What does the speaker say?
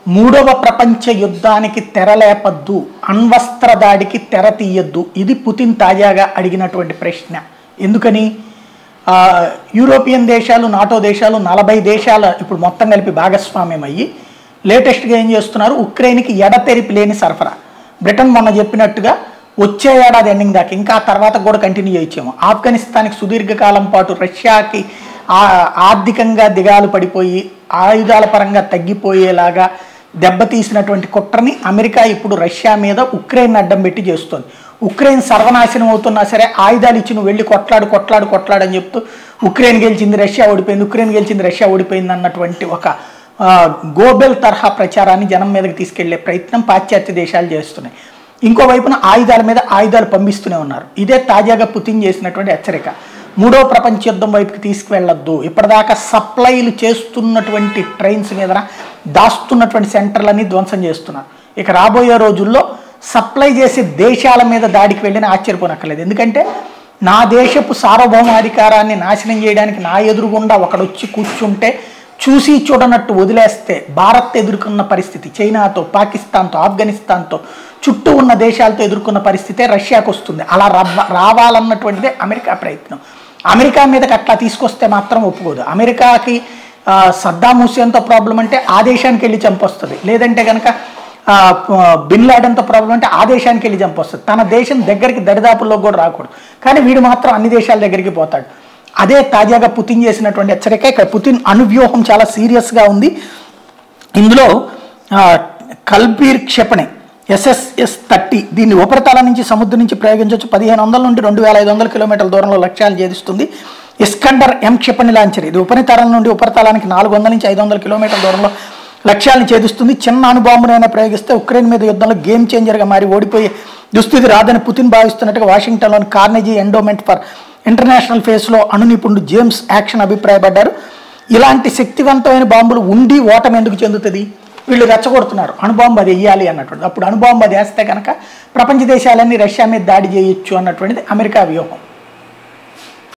మూడవ ప్రపంచ యుద్ధానికి తెరలేపద్దు అణ్వస్త్ర దాడికి తెర తీయద్దు ఇది పుతిన్ తాజాగా అడిగినటువంటి ప్రశ్న ఎందుకని ఆ, యూరోపియన్ దేశాలు నాటో దేశాలు నలభై దేశాల ఇప్పుడు మొత్తం కలిపి భాగస్వామ్యం అయ్యి లేటెస్ట్గా ఏం చేస్తున్నారు ఉక్రెయిన్కి ఎడతెరిపి లేని సరఫరా బ్రిటన్ మొన్న చెప్పినట్టుగా వచ్చే ఏడాది ఎండింగ్ దాకా ఇంకా ఆ తర్వాత కూడా కంటిన్యూ చేయొచ్చేమో ఆఫ్ఘనిస్తాన్కి సుదీర్ఘకాలం పాటు రష్యాకి ఆ- ఆర్థికంగా దిగాలు పడిపోయి ఆయుధాల పరంగా తగ్గిపోయేలాగా దెబ్బతీసినటువంటి కుట్రని అమెరికా ఇప్పుడు రష్యా మీద ఉక్రెయిన్ అడ్డం పెట్టి చేస్తోంది ఉక్రెయిన్ సర్వనాశనం అవుతున్నా సరే ఆయుధాలు ఇచ్చి నువ్వు వెళ్ళి కొట్లాడు కొట్లాడు కొట్లాడు అని చెప్తూ ఉక్రెయిన్ గెలిచింది రష్యా ఓడిపోయింది ఉక్రెయిన్ గెలిచింది రష్యా ఓడిపోయింది అన్నటువంటి ఒక ఆ, గోబెల్ తరహా ప్రచారాన్ని జనం మీదకి తీసుకెళ్లే ప్రయత్నం పాశ్చాత్య దేశాలు చేస్తున్నాయి ఇంకోవైపున ఆయుధాల మీద ఆయుధాలు పంపిస్తూనే ఉన్నారు ఇదే తాజాగా పుతిన్ చేసినటువంటి హెచ్చరిక మూడో ప్రపంచ యుద్ధం వైపుకి తీసుకువెళ్ళొద్దు ఇప్పటిదాకా సప్లైలు చేస్తున్నటువంటి ట్రైన్స్ మీద దాస్తున్నటువంటి సెంటర్లని ధ్వంసం చేస్తున్నారు ఇక రాబోయే రోజుల్లో సప్లై చేసే దేశాల మీద దాడికి వెళ్ళిన ఆశ్చర్యపోనక్కర్లేదు ఎందుకంటే నా దేశపు సార్వభౌమాధికారాన్ని నాశనం చేయడానికి నా ఎదురుగుండా ఒకడొచ్చి కూర్చుంటే చూసి చూడనట్టు వదిలేస్తే భారత్ ఎదుర్కొన్న పరిస్థితి చైనాతో పాకిస్తాన్తో ఆఫ్ఘనిస్తాన్తో చుట్టూ ఉన్న దేశాలతో ఎదుర్కొన్న పరిస్థితే రష్యాకు వస్తుంది అలా రవ్వ రావాలన్నటువంటిదే అమెరికా ప్రయత్నం అమెరికా మీదకి అట్లా తీసుకొస్తే మాత్రం ఒప్పుకోదు అమెరికాకి ఆ, సద్దాం హుస్సేన్తో ప్రాబ్లం అంటే ఆ దేశానికి వెళ్ళి చంపొస్తుంది లేదంటే కనుక ఆ, ప- బిన్ లాడెన్తో ప్రాబ్లం అంటే ఆ దేశానికి వెళ్ళి చంపొస్తుంది తన దేశం దగ్గరికి దరిదాపుల్లో కూడా రాకూడదు కానీ వీడు మాత్రం అన్ని దేశాల దగ్గరికి పోతాడు అదే తాజాగా పుతిన్ చేసినటువంటి హెచ్చరిక ఇక్కడ పుతిన్ అనువ్యూహం చాలా సీరియస్గా ఉంది ఇందులో ఆ, కల్బీర్ క్షిపణి ఎస్ఎస్ఎస్ థర్టీ దీన్ని ఉపరితలం నుంచి సముద్రం నుంచి ప్రయోగించవచ్చు పదిహేను వందల నుండి రెండు వేల ఐదు వందల కిలోమీటర్ల దూరంలో లక్ష్యాలు ఛేదిస్తుంది ఇస్కండర్ ఎం క్షిపణి లాంచర్ ఇది ఉపరితలం నుండి ఉపరితలానికి నాలుగు వందల నుంచి ఐదు వందల కిలోమీటర్ల దూరంలో లక్ష్యాలను ఛేదిస్తుంది చిన్న అణుబాంబునైనా ప్రయోగిస్తే ఉక్రెయిన్ మీద యుద్ధంలో గేమ్ చేంజర్గా మారి ఓడిపోయే దుస్థితి రాదని పుతిన్ భావిస్తున్నట్టుగా వాషింగ్టన్లోని కార్నెజీ ఎండోమెంట్ ఫర్ ఇంటర్నేషనల్ ఫేస్లో అణు నిపుణుడు జేమ్స్ యాక్షన్ అభిప్రాయపడ్డారు ఇలాంటి శక్తివంతమైన బాంబులు ఉండి ఓటమి ఎందుకు చెందుతుంది వీళ్ళు రెచ్చగొడుతున్నారు అణుబాంబు అది వేయాలి అన్నటువంటి అప్పుడు అణుబాంబు అది వేస్తే కనుక ప్రపంచ దేశాలన్నీ రష్యా మీద దాడి చేయొచ్చు అన్నటువంటిది అమెరికా వ్యూహం